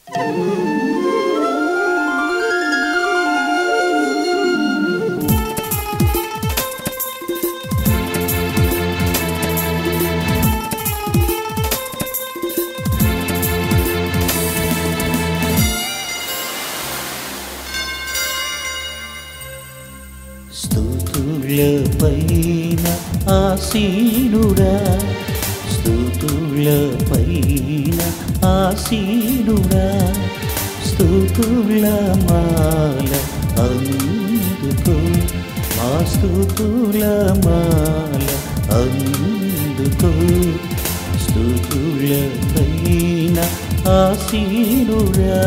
స్థుతుల పైన ఆసీనుడా స్థుతుల పైన ఆసీనుడా స్థుతుల మాల అందుకో మా స్థుతుల మాల అందుకో స్థుతుల పైన ఆసీనుడా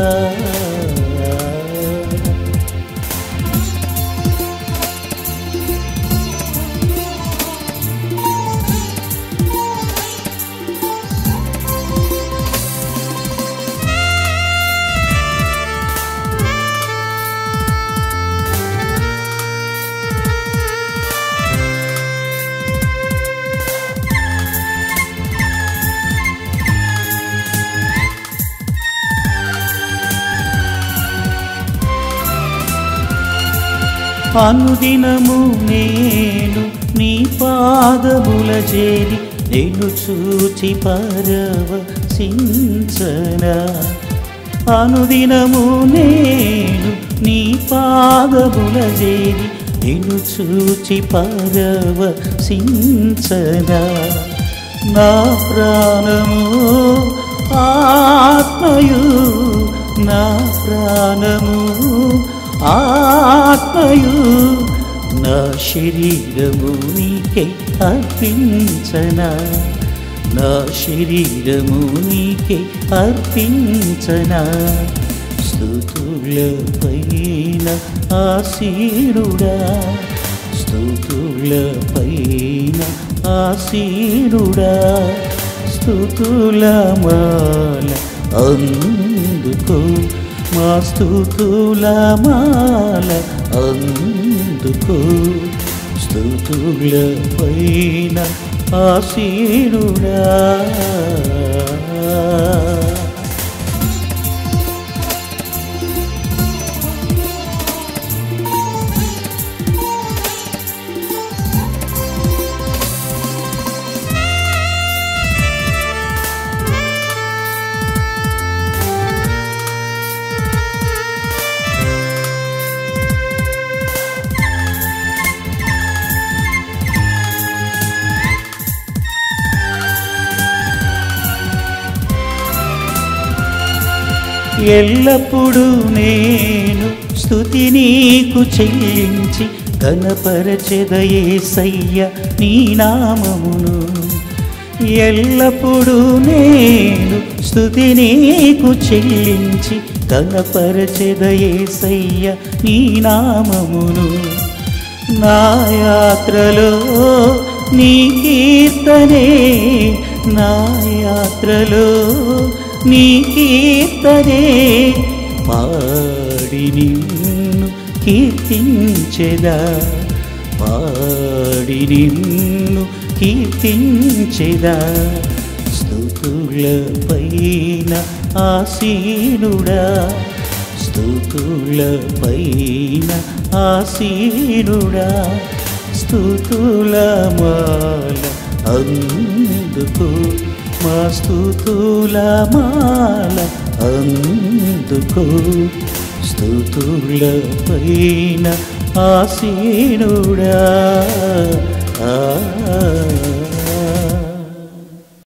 అనుదినము నేను నీ పాదముల చేరి నేను చూచి పరవశించనా అనుదినము నేను నీ పాదముల చేరి నేను చూచి పరవశించనా నా ప్రాణము ఆత్మయు నా ప్రాణము ఆత్మయు నా శరీరము నీకే అర్పించనా నా శరీరము నీకే అర్పించనా స్థుతుల పైన ఆసీనుడా స్థుతుల పైన ఆసీనుడా స్థుతుల మాల అందుకో మా స్థుతుల మాల అందుకో స్థుతుల పైన ఆసీనుడా ఎల్లప్పుడూ నేను స్థుతి నీకు చెల్లించి గణపరచెదయేసయ్య నీ నామమును ఎల్లప్పుడూ నేను స్థుతి నీకు చెల్లించి గణపరచెదయేసయ్య నీ నామమును నా యాత్రలో నీ కీర్తనే నా యాత్రలో నీ కీర్తనే పాడి నిన్ను కీర్తించెదా పాడి నిన్ను కీర్తించెదా స్థుతుల పైన ఆసీనుడా స్థుతుల పైన ఆసీనుడా స్థుతుల మాల అందుకు మా స్థుతుల మాల అందుకు స్థుతుల పైన ఆసీనుడా ఆ